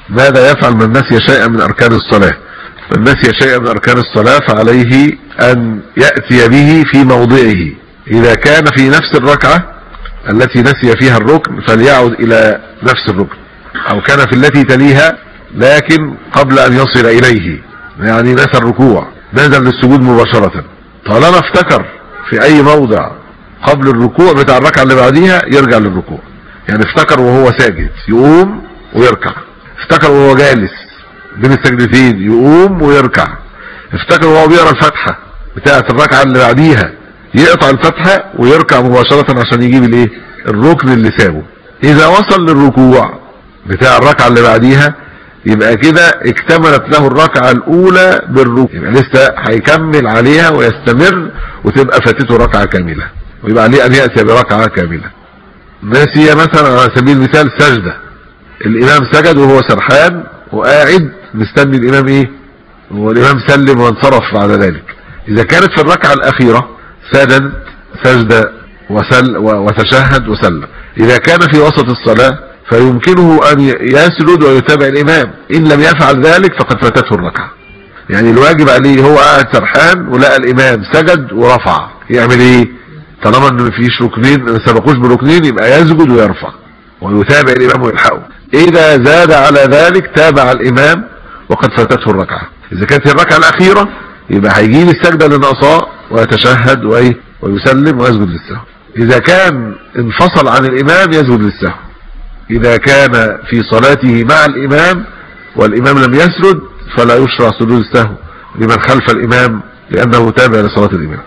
ماذا يفعل من نسي شيئا من اركان الصلاة من نسي شيئا من اركان الصلاة فعليه ان يأتي به في موضعه اذا كان في نفس الركعة التي نسي فيها الركن فليعد الى نفس الركن او كان في التي تليها لكن قبل ان يصل اليه يعني نسى الركوع نزل للسجود مباشرة طالما افتكر في اي موضع قبل الركوع بتاع الركعة اللي بعديها يرجع للركوع يعني افتكر وهو ساجد يقوم ويركع افتكر وهو جالس بين السجدتين يقوم ويركع افتكر وهو بيقرا الفاتحه بتاعه الركعه اللي بعديها يقطع الفاتحه ويركع مباشره عشان يجيب الايه الركن اللي سابه اذا وصل للركوع بتاع الركعه اللي بعديها يبقى كده اكتملت له الركعه الاولى بالركوع يبقى لسه هيكمل عليها ويستمر وتبقى فاتته ركعه كامله ويبقى عليه ان ياتي بركعه كامله ناسي مثلا على سبيل المثال سجده الامام سجد وهو سرحان وقاعد مستني الامام ايه والامام سلم وانصرف بعد ذلك اذا كانت في الركعه الاخيره سجد سجد وسل وتشهد وسلم اذا كان في وسط الصلاه فيمكنه ان يسجد ويتابع الامام ان لم يفعل ذلك فقد فاتته الركعه يعني الواجب عليه هو قاعد سرحان ولقى الامام سجد ورفع يعمل ايه طالما ان مفيش ركنين ما سبقوش بركنين يبقى يسجد ويرفع ويتابع الامام ويلحقه اذا زاد على ذلك تابع الامام وقد فاتته الركعه اذا كانت هي الركعه الاخيره يبقى هيجيب السجده اللي ناقصاه ويتشهد وايه ويسلم ويسجد للسهو اذا كان انفصل عن الامام يسجد للسهو اذا كان في صلاته مع الامام والامام لم يسجد فلا يشرع سجود السهو لمن خلف الامام لانه تابع لصلاه الامام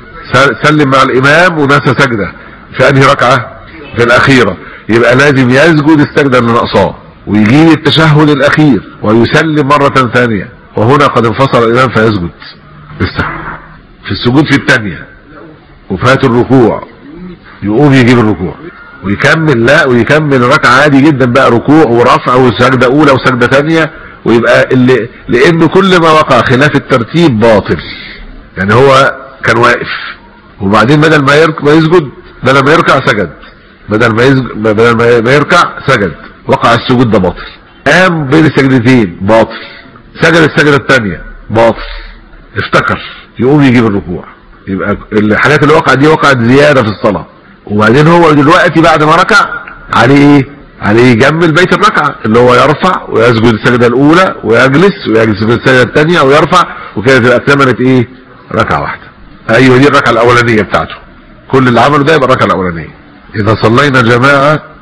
سلم مع الامام ونسى سجده في انهي ركعه في الاخيره يبقى لازم يسجد السجده اللي ناقصاه ويجيب التشهد الاخير ويسلم مره ثانيه وهنا قد انفصل الامام فيسجد بالسهو في السجود في الثانيه وفات الركوع يقوم يجيب الركوع ويكمل لا ويكمل ركعه عادي جدا بقى ركوع ورفع وسجده اولى وسجده ثانيه ويبقى اللي لان كل ما وقع خلاف الترتيب باطل يعني هو كان واقف وبعدين بدل ما يركع ما يسجد بدل ما يركع سجد بدل ما يسجد بدل ما يركع سجد وقع السجود ده باطل قام بين السجدتين باطل سجد السجده الثانيه باطل افتكر يقوم يجيب الركوع يبقى الحاجات اللي وقعت دي وقعت زياده في الصلاه وبعدين هو دلوقتي بعد ما ركع عليه ايه عليه يجمل بيت الركعه اللي هو يرفع ويسجد السجده الاولى ويجلس ويجلس في السجده الثانيه ويرفع وكده تبقى اكتملت ايه ركعه واحده ايوه دي الركعه الاولانيه بتاعته كل اللي عمله ده يبقى الركعه الاولانيه اذا صلينا جماعه